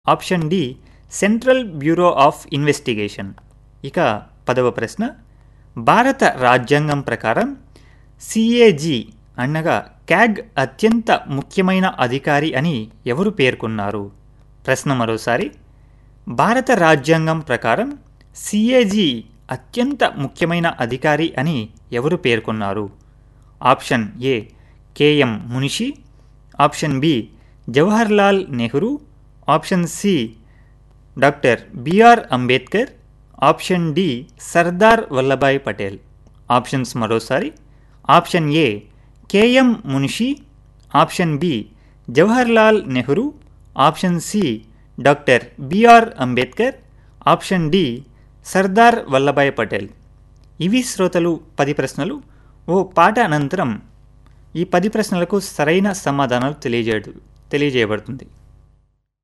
option D central bureau of investigation ఇక పదవ ప్రశ్న భారత రాజ్యాంగం ప్రకారం సిఏజీ అనగా క్యాగ్ అత్యంత ముఖ్యమైన అధికారి అని ఎవరు పేర్కొన్నారు ప్రశ్న మరోసారి భారత రాజ్యాంగం ప్రకారం సిఏజీ అత్యంత ముఖ్యమైన అధికారి అని ఎవరు పేర్కొన్నారు option A KM Munshi option B Jawaharlal Nehru option C doctor BR Ambedkar option D Sardar Vallabhbhai Patel options మరోసారి option A KM Munshi option B Jawaharlal Nehru option C doctor BR Ambedkar option D Sardar Vallabhbhai Patel ఇవి శ్రోతలు పది ప్రశ్నలు ఓ పాట అనంతరం ఈ పది ప్రశ్నలకు సరైన సమాధానాలు తెలియజేయడు తెలియజేయబడుతుంది